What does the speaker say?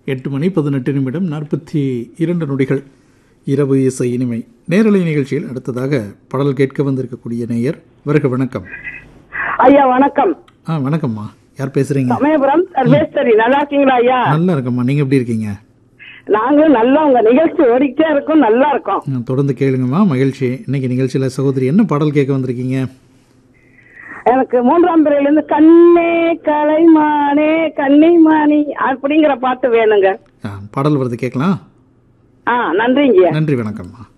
எட்டு மணி பதினெட்டு நிமிடம் நாற்பத்தி இரண்டு நொடிகள் இரவு இசை இனிமை நேரலை நிகழ்ச்சியில் அடுத்ததாக பாடல் கேட்க வந்திருக்கக்கூடிய நேயர் வருக வணக்கம் ஐயா வணக்கம் ஆ வணக்கம்மா யார் பேசுறீங்க சமயபுரம் சர்வேஸ்வரி நல்லா இருக்கீங்களா ஐயா நல்லா இருக்கம்மா நீங்க எப்படி இருக்கீங்க நாங்களும் நல்லா உங்க நிகழ்ச்சி ஓடிக்கிட்டே இருக்கோம் நல்லா இருக்கோம் ம், தொடர்ந்து கேளுங்கம்மா மகிழ்ச்சி இன்னைக்கு நிகழ்ச்சியில சகோதரி என்ன பாடல் கேட்க வந்திருக்கீங்க எனக்கு மூன்றாம் பிறையில இருந்து கண்ணே கலைமானே கன்னிமானி அப்படிங்கிற பாட்டு வேணுங்க ஆ, பாடல் வருது கேட்கலாம் ஆ நன்றிங்க நன்றி வணக்கம்மா